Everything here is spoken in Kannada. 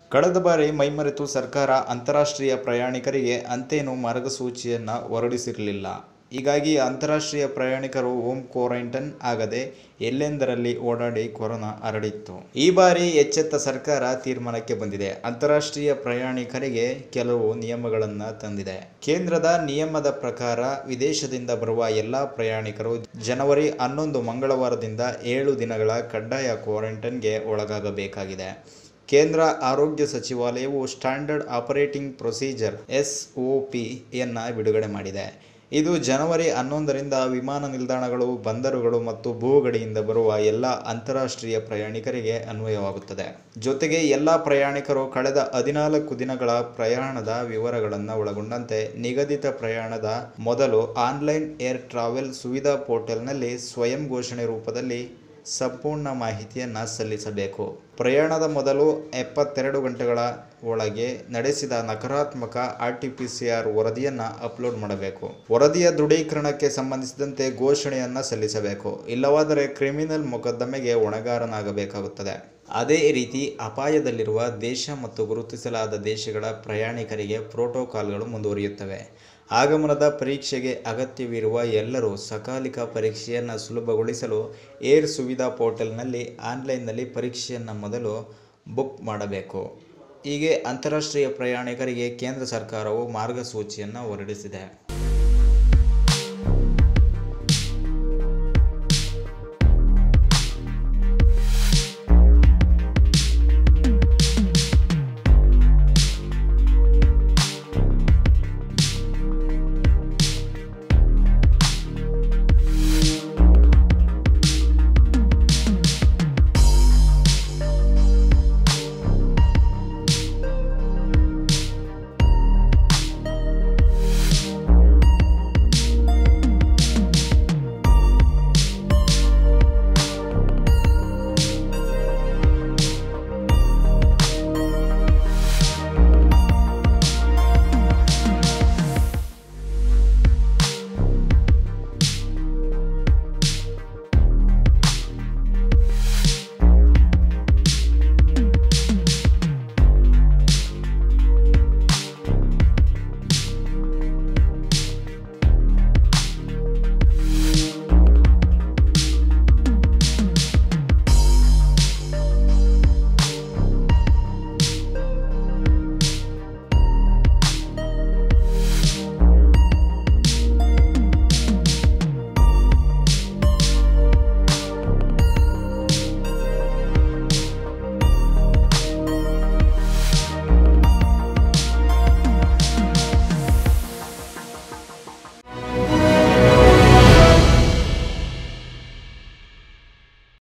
ಕಳೆದ ಬಾರಿ ಮೈಮರೆತು ಸರ್ಕಾರ ಅಂತಾರಾಷ್ಟ್ರೀಯ ಪ್ರಯಾಣಿಕರಿಗೆ ಅಂತೇನು ಮಾರ್ಗಸೂಚಿಯನ್ನು ಹೊರಡಿಸಿರಲಿಲ್ಲ ಹೀಗಾಗಿ ಅಂತಾರಾಷ್ಟ್ರೀಯ ಪ್ರಯಾಣಿಕರು ಹೋಮ್ ಕ್ವಾರಂಟೈನ್ ಆಗದೆ ಎಲ್ಲೆಂದರಲ್ಲಿ ಓಡಾಡಿ ಕೊರೋನಾ ಹರಡಿತ್ತು ಈ ಬಾರಿ ಎಚ್ಚೆತ್ತ ಸರ್ಕಾರ ತೀರ್ಮಾನಕ್ಕೆ ಬಂದಿದೆ ಅಂತಾರಾಷ್ಟ್ರೀಯ ಪ್ರಯಾಣಿಕರಿಗೆ ಕೆಲವು ನಿಯಮಗಳನ್ನು ತಂದಿದೆ ಕೇಂದ್ರದ ನಿಯಮದ ಪ್ರಕಾರ ವಿದೇಶದಿಂದ ಬರುವ ಎಲ್ಲ ಪ್ರಯಾಣಿಕರು ಜನವರಿ ಹನ್ನೊಂದು ಮಂಗಳವಾರದಿಂದ ಏಳು ದಿನಗಳ ಕಡ್ಡಾಯ ಕ್ವಾರಂಟೈನ್ಗೆ ಒಳಗಾಗಬೇಕಾಗಿದೆ ಕೇಂದ್ರ ಆರೋಗ್ಯ ಸಚಿವಾಲಯವು standard operating procedure S O ಪಿಯನ್ನು ಬಿಡುಗಡೆ ಮಾಡಿದೆ ಇದು ಜನವರಿ ಹನ್ನೊಂದರಿಂದ ವಿಮಾನ ನಿಲ್ದಾಣಗಳು ಬಂದರುಗಳು ಮತ್ತು ಭೂಗಡಿಯಿಂದ ಬರುವ ಎಲ್ಲ ಅಂತಾರಾಷ್ಟ್ರೀಯ ಪ್ರಯಾಣಿಕರಿಗೆ ಅನ್ವಯವಾಗುತ್ತದೆ ಜೊತೆಗೆ ಎಲ್ಲ ಪ್ರಯಾಣಿಕರು ಕಳೆದ ಹದಿನಾಲ್ಕು ದಿನಗಳ ಪ್ರಯಾಣದ ವಿವರಗಳನ್ನು ಒಳಗೊಂಡಂತೆ ನಿಗದಿತ ಪ್ರಯಾಣದ ಮೊದಲು ಆನ್ಲೈನ್ ಏರ್ ಟ್ರಾವೆಲ್ ಸುವಿಧಾ ಪೋರ್ಟಲ್ನಲ್ಲಿ ಸ್ವಯಂ ಘೋಷಣೆ ರೂಪದಲ್ಲಿ ಸಂಪೂರ್ಣ ಮಾಹಿತಿಯನ್ನು ಸಲ್ಲಿಸಬೇಕು ಪ್ರಯಾಣದ ಮೊದಲು ಎಪ್ಪತ್ತೆರಡು ಗಂಟೆಗಳ ಒಳಗೆ ನಡೆಸಿದ ನಕಾರಾತ್ಮಕ R T P C R ವರದಿಯನ್ನು ಅಪ್ಲೋಡ್ ಮಾಡಬೇಕು ವರದಿಯ ದೃಢೀಕರಣಕ್ಕೆ ಸಂಬಂಧಿಸಿದಂತೆ ಘೋಷಣೆಯನ್ನು ಸಲ್ಲಿಸಬೇಕು ಇಲ್ಲವಾದರೆ ಕ್ರಿಮಿನಲ್ ಮೊಕದ್ದಮೆಗೆ ಹೊಣೆಗಾರನಾಗಬೇಕಾಗುತ್ತದೆ ಅದೇ ರೀತಿ ಅಪಾಯದಲ್ಲಿರುವ ದೇಶ ಮತ್ತು ಗುರುತಿಸಲಾದ ದೇಶಗಳ ಪ್ರಯಾಣಿಕರಿಗೆ ಪ್ರೋಟೋಕಾಲ್ಗಳು ಮುಂದುವರಿಯುತ್ತವೆ ಆಗಮನದ ಪರೀಕ್ಷೆಗೆ ಅಗತ್ಯವಿರುವ ಎಲ್ಲರೂ ಸಕಾಲಿಕ ಪರೀಕ್ಷೆಯನ್ನು ಸುಲಭಗೊಳಿಸಲು ಏರ್ ಸುವಿಧಾ ಪೋರ್ಟಲ್ನಲ್ಲಿ ಆನ್ಲೈನ್ನಲ್ಲಿ ಪರೀಕ್ಷೆಯನ್ನು ಮೊದಲು ಬುಕ್ ಮಾಡಬೇಕು ಹೀಗೆ ಅಂತಾರಾಷ್ಟ್ರೀಯ ಪ್ರಯಾಣಿಕರಿಗೆ ಕೇಂದ್ರ ಸರ್ಕಾರವು ಮಾರ್ಗಸೂಚಿಯನ್ನು ಹೊರಡಿಸಿದೆ